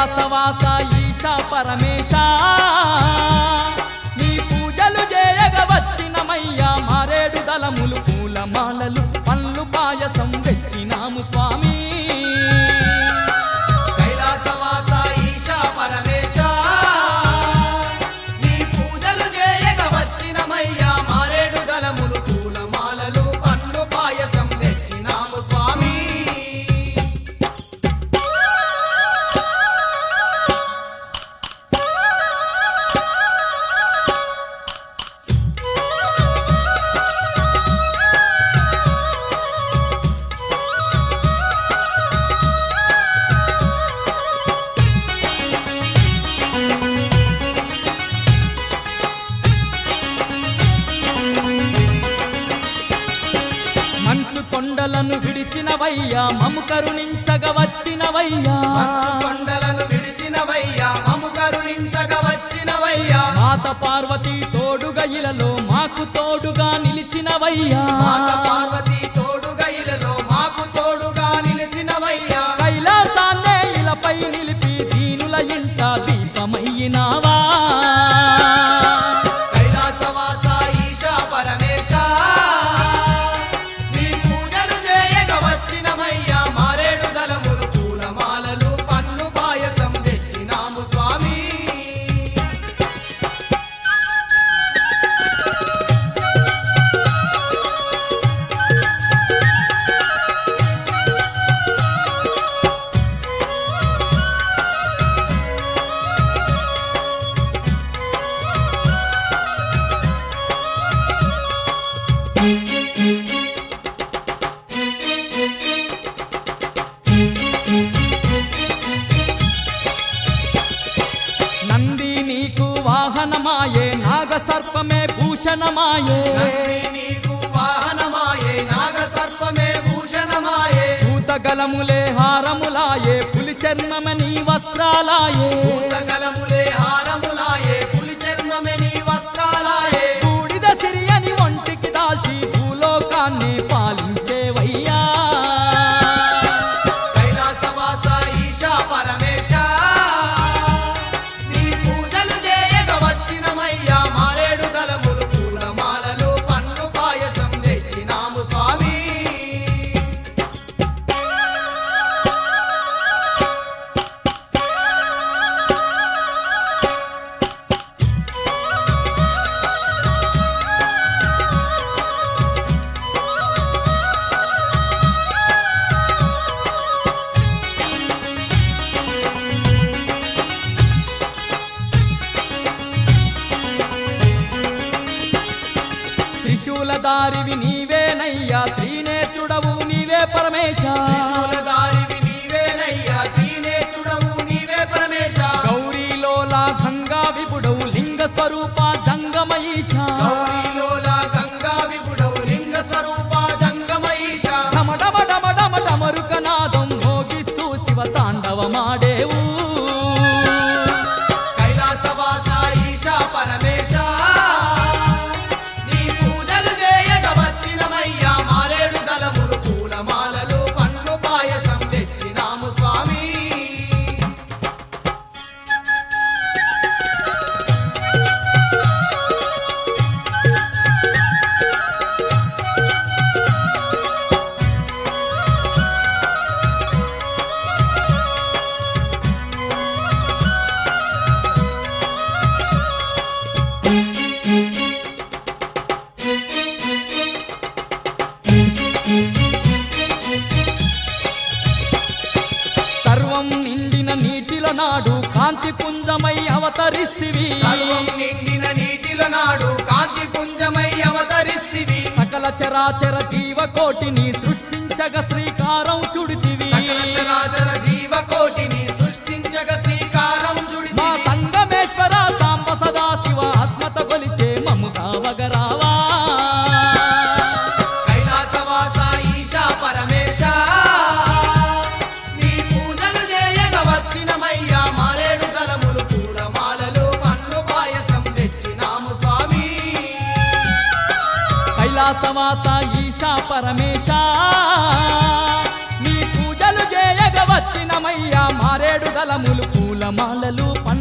కైలాసవాస ఈశా పరమేశ నీ పూజలు చేయగ వచ్చినమయ్యా మారేడు దళములు పూలమాలలు పండ్లు పాయసం తెచ్చినాము స్వామి కైలాసవాస ఈశా పరమేశ నీ పూజలు చేయగ వచ్చినమయ్యా మారేడు దళములు పూలమాలలు పండ్లు పాయసం తెచ్చినాము స్వామి మంచు కొండలను విడిచినవయ్యా మము కరుణించగ వచ్చినవయ్యా మంచు కొండలను విడిచినవయ్యా మము కరుణించగ వచ్చినవయ్యా మాత పార్వతి తోడుగా ఇలలో మాకు తోడుగా నిలిచినవయ్యా మాత పార్వతి తోడుగా ఇలలో మాకు తోడుగా నిలిచినవయ్యా కైలాసాన్నే ఇలపై నిలిపి దీనుల ఇంట దీపమయ్యినావా కైలాసవాస ఈశా పరమేశ నీ పూజలు చేయగ వచ్చినమయ్యా మారేడు దళములు పూలమాలలు పన్ను పాయసం తెచ్చినాము స్వామి నంది నీకు వాహనమాయే నాగ సర్పమే భూషణమాయే నంది నీకు వాహనమాయే నాగ సర్పమే భూషణమాయే భూతగలములే హారములాయే పులి చర్మమే నీ వస్త్రాలాయే భూతగలములే హారములాయే పులి చర్మమే నీ వస్త్రాలాయే బూడిద సిరియని ఒంటికి దాల్చి భూలోకాన్ని పాలించేవయ్యా కైలాసవాస ఈశా పరమేశ నీ పూజలు చేయగ వచ్చినమయ్యా మారేడు దళములు పూలమాలలు పండ్లు పాయసం తెచ్చినాము స్వామి త్రిశూల దారివి నీవేనయ్యా త్రినేత్రుడవు నీవే పరమేశ త్రిశూలధారివి నీవేనయ్యా త్రినేత్రుడవు నీవే పరమేశ గౌరీలోలా గంగా విపుడవు లింగ స్వరూప జంగమయీశ గౌరీలోలా గంగా విపుడవు లింగ స్వరూప జంగమయీశ డమ డమ డమ డమ డమరుకనాదం మోగిస్తూ శివ తాండవమాడేవు కైలాసవాస ఈశా పరమేశ నీ పూజలు చేయగ వచ్చినమయ్యా మారేడు దళములు పూలమాలలు పండ్లు పాయసం తెచ్చినాము స్వామి సర్వం నిండిన నీటిల నాడు కాంతి పుంజమై అవతరిస్తివి సర్వం నిండిన నీటిల నాడు కాంతి పుంజమై అవతరిస్తివి సకల చరాచర జీవకోటిని సృష్టించగ శ్రీకారం చుడితివి సకల చరాచర జీవకోటిని సృష్టించగ శ్రీకారం మా చుడితివి సంగమేశ్వర సాంబ సదా శివ ఆత్మత కొలిచే మముగా వగరావా కైలాసవాస ఈశా పరమేశ నీ పూజలు చేయగ వచ్చినమయ్యా మారేడు దళములు పూలమాలలు పండ్లు పాయసం తెచ్చినాము స్వామి కైలాసవాస ఈశా పరమేశ నీ పూజలు చేయగ వచ్చినమయ్యా మారేడు దళములు పూల పూలమాలలు